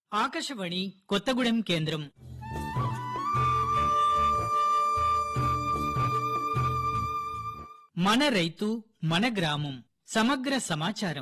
ఆకాశవాణి కొత్తగూడెం కేంద్రం మన రైతు మన గ్రామం సమగ్ర సమాచారం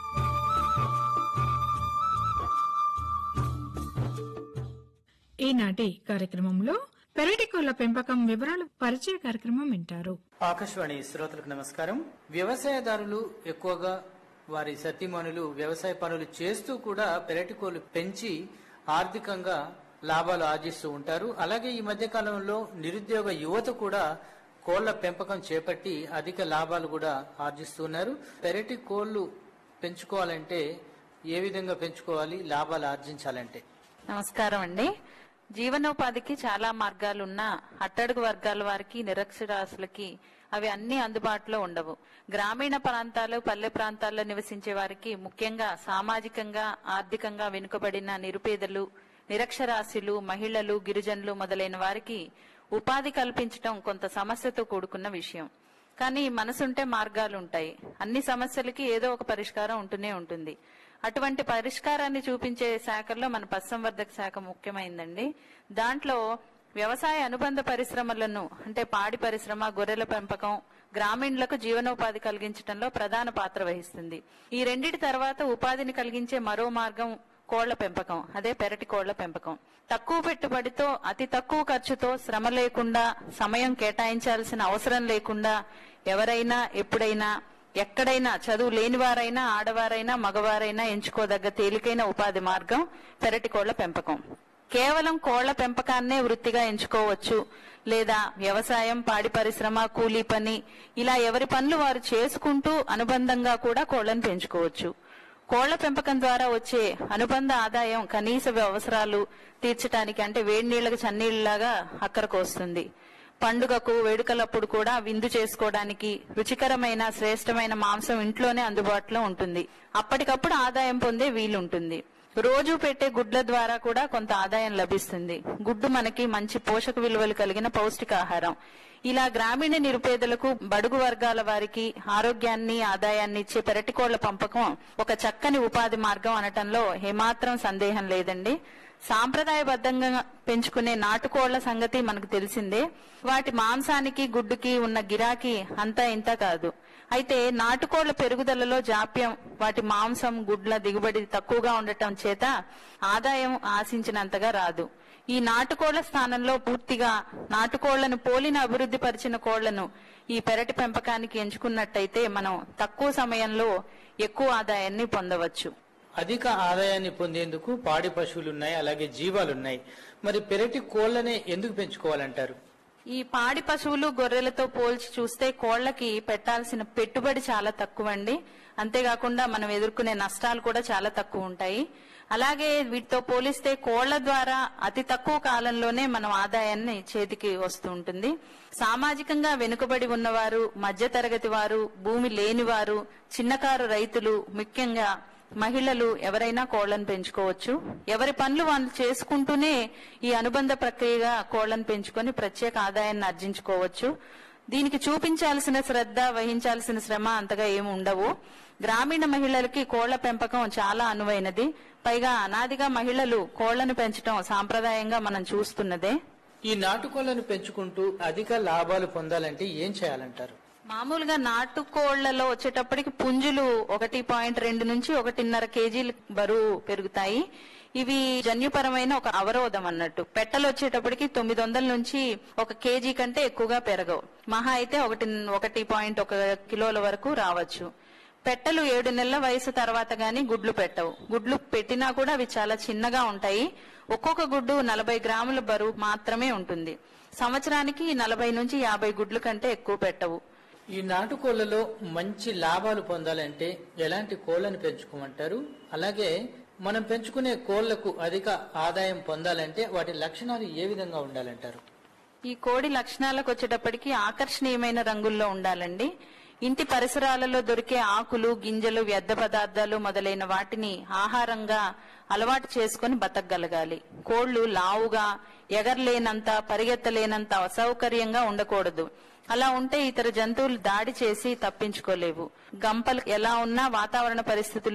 ఈనాటి కార్యక్రమంలో పెరటి కోళ్ల పెంపకం వివరాలు పరిచయ కార్యక్రమం వింటారు ఆకాశవాణి శ్రోతలకు నమస్కారం వ్యవసాయదారులు ఎక్కువగా వారి సతీమణులు వ్యవసాయ పనులు చేస్తూ కూడా పెరటికోలు పెంచి ఆర్థికంగా లాభాలు ఆర్జిస్తూ ఉంటారు అలాగే ఈ మధ్య కాలంలో నిరుద్యోగ యువత కూడా కోళ్ల పెంపకం చేపట్టి అధిక లాభాలు కూడా ఆర్జిస్తున్నారు పెరటి కోళ్లు పెంచుకోవాలంటే ఏ విధంగా పెంచుకోవాలి లాభాలు ఆర్జించాలంటే నమస్కారం అండి జీవనోపాధికి చాలా మార్గాలున్నా అట్టడుగు వర్గాల వారికి నిరక్షరాస్యులకి అవి అన్ని అందుబాటులో ఉండవు గ్రామీణ ప్రాంతాలు పల్లె ప్రాంతాల్లో నివసించే వారికి ముఖ్యంగా సామాజికంగా ఆర్థికంగా వెనుకబడిన నిరుపేదలు నిరక్షరాస్యులు మహిళలు గిరిజనులు మొదలైన వారికి ఉపాధి కల్పించడం కొంత సమస్యతో కూడుకున్న విషయం కానీ మనసుంటే మార్గాలు ఉంటాయి అన్ని సమస్యలకి ఏదో ఒక పరిష్కారం ఉంటూనే ఉంటుంది అటువంటి పరిష్కారాన్ని చూపించే శాఖల్లో మన పశుసంవర్ధక శాఖ ముఖ్యమైందండి దాంట్లో వ్యవసాయ అనుబంధ పరిశ్రమలను అంటే పాడి పరిశ్రమ గొర్రెల పెంపకం గ్రామీణులకు జీవనోపాధి కలిగించడంలో ప్రధాన పాత్ర వహిస్తుంది ఈ రెండిటి తర్వాత ఉపాధిని కలిగించే మరో మార్గం కోళ్ల పెంపకం అదే పెరటి కోళ్ల పెంపకం తక్కువ పెట్టుబడితో అతి తక్కువ ఖర్చుతో శ్రమ లేకుండా సమయం కేటాయించాల్సిన అవసరం లేకుండా ఎవరైనా ఎప్పుడైనా ఎక్కడైనా చదువు లేనివారైనా ఆడవారైనా మగవారైనా ఎంచుకోదగ్గ తేలికైన ఉపాధి మార్గం పెరటి కోళ్ల పెంపకం కేవలం కోళ్ల పెంపకాన్నే వృత్తిగా ఎంచుకోవచ్చు లేదా వ్యవసాయం పాడి పరిశ్రమ కూలీ పని ఇలా ఎవరి పనులు వారు చేసుకుంటూ అనుబంధంగా కూడా కోళ్లను పెంచుకోవచ్చు కోళ్ల పెంపకం ద్వారా వచ్చే అనుబంధ ఆదాయం కనీస అవసరాలు తీర్చడానికి అంటే వేడి నీళ్లకు చన్నీళ్లలాగా అక్కరకు వస్తుంది పండుగకు వేడుకలప్పుడు కూడా విందు చేసుకోవడానికి రుచికరమైన శ్రేష్టమైన మాంసం ఇంట్లోనే అందుబాటులో ఉంటుంది అప్పటికప్పుడు ఆదాయం పొందే వీలుంటుంది రోజు పెట్టే గుడ్ల ద్వారా కూడా కొంత ఆదాయం లభిస్తుంది గుడ్డు మనకి మంచి పోషక విలువలు కలిగిన పౌష్టికాహారం ఇలా గ్రామీణ నిరుపేదలకు బడుగు వర్గాల వారికి ఆరోగ్యాన్ని ఆదాయాన్ని ఇచ్చే పెరటికోళ్ల పంపకం ఒక చక్కని ఉపాధి మార్గం అనటంలో ఏమాత్రం సందేహం లేదండి సాంప్రదాయబద్ధంగా పెంచుకునే నాటుకోళ్ల సంగతి మనకు తెలిసిందే వాటి మాంసానికి గుడ్డుకి ఉన్న గిరాకీ అంతా ఇంత కాదు అయితే నాటుకోళ్ల పెరుగుదలలో జాప్యం వాటి మాంసం గుడ్ల దిగుబడి తక్కువగా ఉండటం చేత ఆదాయం ఆశించినంతగా రాదు ఈ నాటుకోళ్ల స్థానంలో పూర్తిగా నాటుకోళ్లను పోలిన అభివృద్ధి పరిచిన కోళ్లను ఈ పెరటి పెంపకానికి ఎంచుకున్నట్టయితే మనం తక్కువ సమయంలో ఎక్కువ ఆదాయాన్ని పొందవచ్చు అధిక ఆదాయాన్ని పొందేందుకు పాడి పశువులు ఉన్నాయి అలాగే జీవాలున్నాయి మరి పెరటి కోళ్లనే ఎందుకు పెంచుకోవాలంటారు ఈ పాడి పశువులు గొర్రెలతో పోల్చి చూస్తే కోళ్లకి పెట్టాల్సిన పెట్టుబడి చాలా తక్కువ అండి అంతేకాకుండా మనం ఎదుర్కొనే నష్టాలు కూడా చాలా తక్కువ ఉంటాయి అలాగే వీటితో పోలిస్తే కోళ్ల ద్వారా అతి తక్కువ కాలంలోనే మనం ఆదాయాన్ని చేతికి వస్తూ ఉంటుంది సామాజికంగా వెనుకబడి ఉన్నవారు మధ్యతరగతి వారు భూమి లేనివారు చిన్నకారు రైతులు ముఖ్యంగా మహిళలు ఎవరైనా కోళ్లను పెంచుకోవచ్చు ఎవరి పనులు వాళ్ళు చేసుకుంటూనే ఈ అనుబంధ ప్రక్రియగా కోళ్లను పెంచుకొని ప్రత్యేక ఆదాయాన్ని ఆర్జించుకోవచ్చు దీనికి చూపించాల్సిన శ్రద్ధ వహించాల్సిన శ్రమ అంతగా ఏమి ఉండవు గ్రామీణ మహిళలకి కోళ్ల పెంపకం చాలా అనువైనది పైగా అనాదిగా మహిళలు కోళ్లను పెంచడం సాంప్రదాయంగా మనం చూస్తున్నదే ఈ నాటుకోళ్లను పెంచుకుంటూ అధిక లాభాలు పొందాలంటే ఏం చేయాలంటారు మామూలుగా నాటుకోళ్లలో వచ్చేటప్పటికి పుంజులు ఒకటి పాయింట్ రెండు నుంచి ఒకటిన్నర కేజీలు బరువు పెరుగుతాయి ఇవి జన్యుపరమైన ఒక అవరోధం అన్నట్టు పెట్టలు వచ్చేటప్పటికి తొమ్మిది వందల నుంచి ఒక కేజీ కంటే ఎక్కువగా పెరగవు మహా అయితే ఒకటి ఒకటి పాయింట్ ఒక కిలోల వరకు రావచ్చు పెట్టలు ఏడు నెలల వయసు తర్వాత గాని గుడ్లు పెట్టవు గుడ్లు పెట్టినా కూడా అవి చాలా చిన్నగా ఉంటాయి ఒక్కొక్క గుడ్డు నలభై గ్రాముల బరువు మాత్రమే ఉంటుంది సంవత్సరానికి నలభై నుంచి యాభై గుడ్లు కంటే ఎక్కువ పెట్టవు ఈ నాటుకోళ్లలో మంచి లాభాలు పొందాలంటే ఎలాంటి కోళ్లను పెంచుకోమంటారు అలాగే మనం పెంచుకునే కోళ్లకు అధిక ఆదాయం పొందాలంటే వాటి లక్షణాలు ఏ విధంగా ఉండాలంటారు ఈ కోడి లక్షణాలకు వచ్చేటప్పటికి ఆకర్షణీయమైన రంగుల్లో ఉండాలండి ఇంటి పరిసరాలలో దొరికే ఆకులు గింజలు వ్యర్థ పదార్థాలు మొదలైన వాటిని ఆహారంగా అలవాటు చేసుకుని బతకగలగాలి కోళ్లు లావుగా ఎగరలేనంత పరిగెత్తలేనంత అసౌకర్యంగా ఉండకూడదు అలా ఉంటే ఇతర జంతువులు దాడి చేసి తప్పించుకోలేవు గంపలు ఎలా ఉన్నా వాతావరణ పరిస్థితులు